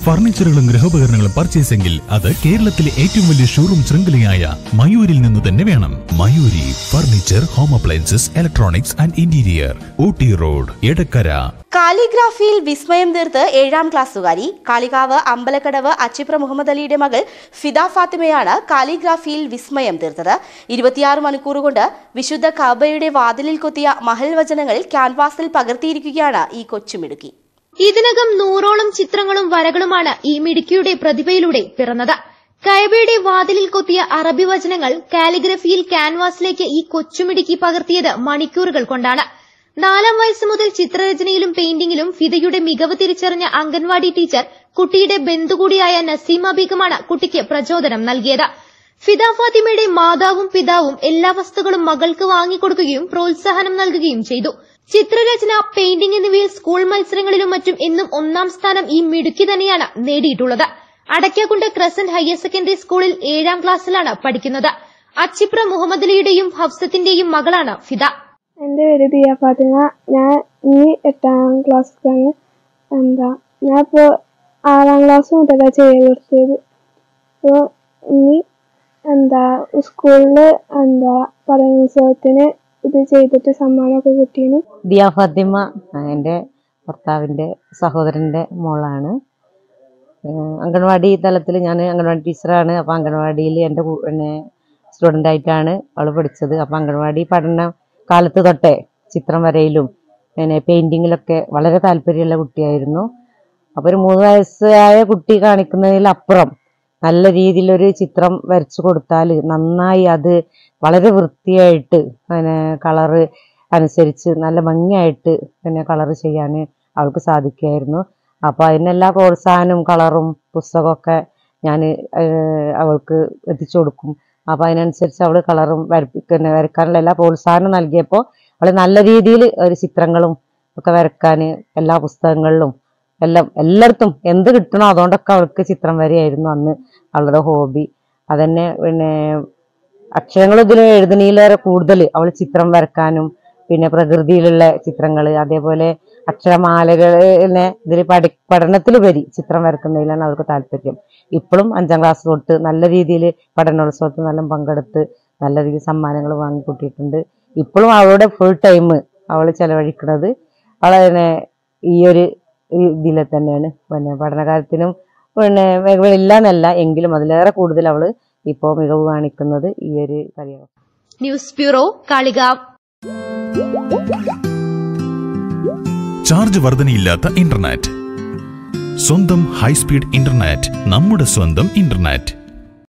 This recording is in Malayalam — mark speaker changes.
Speaker 1: ഫർണിച്ചറുകളും ഗൃഹോപകരണങ്ങളും പർച്ചേസെങ്കിൽ അത് കേരളത്തിലെ ഏറ്റവും വലിയ ഷോറൂം ശൃംഖലയായ മയൂരിൽ നിന്ന് തന്നെ വേണം Mayuri furniture home appliances electronics and interior Ooty road Edakkara
Speaker 2: കാലിഗ്രാഫിയിൽ വിസ്മയം തീർത്ത് ഏഴാം ക്ലാസ്സുകാരി കാളികാവ് അമ്പലക്കടവ് അച്ചിപ്ര മുഹമ്മദ് അലിയുടെ മകൾ ഫിദ ഫാത്തിമയാണ് കാലിഗ്രാഫിയിൽ വിസ്മയം തീർത്തത് ഇരുപത്തിയാറ് മണിക്കൂർ കൊണ്ട് വിശുദ്ധ കബയുടെ വാതിലിൽ കൊത്തിയ മഹൽ വചനങ്ങൾ ക്യാൻവാസിൽ പകർത്തിയിരിക്കുകയാണ് ഈ കൊച്ചുമിടുക്കി
Speaker 3: ഇതിനകം നൂറോളം ചിത്രങ്ങളും വരകളുമാണ് ഈ മിടുക്കിയുടെ പ്രതിഭയിലൂടെ പിറന്നത് കയബയുടെ വാതിലിൽ കൊത്തിയ അറബി വചനങ്ങൾ കാലിഗ്രഫിയിൽ ക്യാൻവാസിലേക്ക് ഈ കൊച്ചുമിടുക്കി പകർത്തിയത് മണിക്കൂറുകൾ കൊണ്ടാണ് നാലാം വയസ്സ് മുതൽ ചിത്രരചനയിലും പെയിന്റിംഗിലും ഫിദയുടെ മികവ് തിരിച്ചറിഞ്ഞ അംഗൻവാടി ടീച്ചർ കുട്ടിയുടെ ബന്ധു കൂടിയായ നസീമ ബീഗമാണ് കുട്ടിക്ക് പ്രചോദനം നൽകിയത് ഫിദ ഫാത്തിമയുടെ മാതാവും പിതാവും എല്ലാ വസ്തുക്കളും മകൾക്ക് വാങ്ങിക്കൊടുക്കുകയും പ്രോത്സാഹനം നൽകുകയും ചെയ്തു ചിത്രരചന പെയിന്റിംഗ് എന്നിവയിൽ സ്കൂൾ മത്സരങ്ങളിലും മറ്റും എന്നും ഒന്നാം സ്ഥാനം ഈ മിടുക്കി തന്നെയാണ് നേടിയിട്ടുള്ളത് അടയ്ക്കാക്കുണ്ട് ക്രസന്റ് ഹയർ സെക്കൻഡറി സ്കൂളിൽ ഏഴാം ക്ലാസ്സിലാണ് പഠിക്കുന്നത് അച്ചിപ്ര മുഹമ്മദലിയുടെയും ഹഫ്സത്തിന്റെയും മകളാണ് ഫിദ
Speaker 4: എൻ്റെ പേര് ദിയ ഫാത്തിമ ഞാൻ ഇനി എട്ടാം ക്ലാസ്സിലാണ് എന്താ ഞാൻ ഇപ്പോൾ ആറാം ക്ലാസ് മുതലാണ് ചെയ്ത് നിർത്തിയത് അപ്പോൾ ഇനി എന്താ സ്കൂളിൽ എന്താ പഠനോത്സവത്തിന് ഇത് ചെയ്തിട്ട് സമ്മാനമൊക്കെ കിട്ടിയിരുന്നു
Speaker 5: ദിയ ഫാത്തിമ എൻ്റെ ഭർത്താവിൻ്റെ സഹോദരൻ്റെ മോളാണ് ഏഹ് അംഗൻവാടി തലത്തിൽ ഞാൻ അംഗൻവാടി ടീച്ചറാണ് അപ്പോൾ അംഗൻവാടിയിൽ എൻ്റെ കൂ- പിന്നെ സ്റ്റുഡൻ്റ് ആയിട്ടാണ് അവൾ പഠിച്ചത് അപ്പോൾ അംഗൻവാടി പഠന കാലത്ത് തൊട്ടേ ചിത്രം വരയിലും പിന്നെ പെയിൻറ്റിങ്ങിലൊക്കെ വളരെ താല്പര്യമുള്ള കുട്ടിയായിരുന്നു അപ്പോൾ ഒരു മൂന്ന് വയസ്സായ കുട്ടി കാണിക്കുന്നതിലപ്പുറം നല്ല രീതിയിലൊരു ചിത്രം വരച്ചു കൊടുത്താൽ നന്നായി അത് വളരെ വൃത്തിയായിട്ട് പിന്നെ കളറ് അനുസരിച്ച് നല്ല ഭംഗിയായിട്ട് പിന്നെ കളറ് ചെയ്യാൻ അവൾക്ക് സാധിക്കുമായിരുന്നു അപ്പോൾ അതിനെല്ലാ പ്രോത്സാഹനവും കളറും പുസ്തകമൊക്കെ ഞാൻ അവൾക്ക് എത്തിച്ചു കൊടുക്കും അപ്പോൾ അതിനനുസരിച്ച് അവൾ കളറും വരപ്പി പിന്നെ വരക്കാനുള്ള എല്ലാ പ്രോത്സാഹനം നൽകിയപ്പോൾ അവൾ നല്ല രീതിയിൽ ഒരു ചിത്രങ്ങളും ഒക്കെ വരക്കാൻ എല്ലാ പുസ്തകങ്ങളിലും എല്ലാം എല്ലായിടത്തും എന്ത് കിട്ടണോ അതുകൊണ്ടൊക്കെ അവൾക്ക് ചിത്രം വരെയായിരുന്നു അന്ന് അവളുടെ ഹോബി അതന്നെ പിന്നെ അക്ഷരങ്ങൾ ഇതിൽ എഴുതണീലേറെ കൂടുതൽ അവൾ ചിത്രം വരക്കാനും പിന്നെ പ്രകൃതിയിലുള്ള ചിത്രങ്ങൾ അതേപോലെ അക്ഷരമാലകളെ ഇതിൽ പഠി പഠനത്തിലുപരി ചിത്രം വരക്കുന്നതിലാണ് അവൾക്ക് താല്പര്യം ഇപ്പോഴും അഞ്ചാം ക്ലാസ് തൊട്ട് നല്ല രീതിയിൽ പഠനോത്സവത്തിൽ നല്ല പങ്കെടുത്ത് നല്ല രീതിയിൽ സമ്മാനങ്ങൾ വാങ്ങിക്കൂട്ടിയിട്ടുണ്ട് ഇപ്പോഴും അവളുടെ ഫുൾ ടൈം അവൾ ചെലവഴിക്കുന്നത് അവളെ ഈ ഒരു ഇതിൽ തന്നെയാണ് പിന്നെ പഠനകാലത്തിനും പിന്നെ മികവില്ല എന്നല്ല എങ്കിലും അതിലേറെ കൂടുതൽ അവൾ ഇപ്പോൾ മികവ് കാണിക്കുന്നത് ഈ ഒരു കാര്യമാണ്
Speaker 3: ന്യൂസ് ബ്യൂറോ കാളികാവ്
Speaker 1: ചാർജ് വർധനയില്ലാത്ത ഇന്റർനെറ്റ് സ്വന്തം ഹൈസ്പീഡ് ഇന്റർനെറ്റ് നമ്മുടെ സ്വന്തം ഇന്റർനെറ്റ്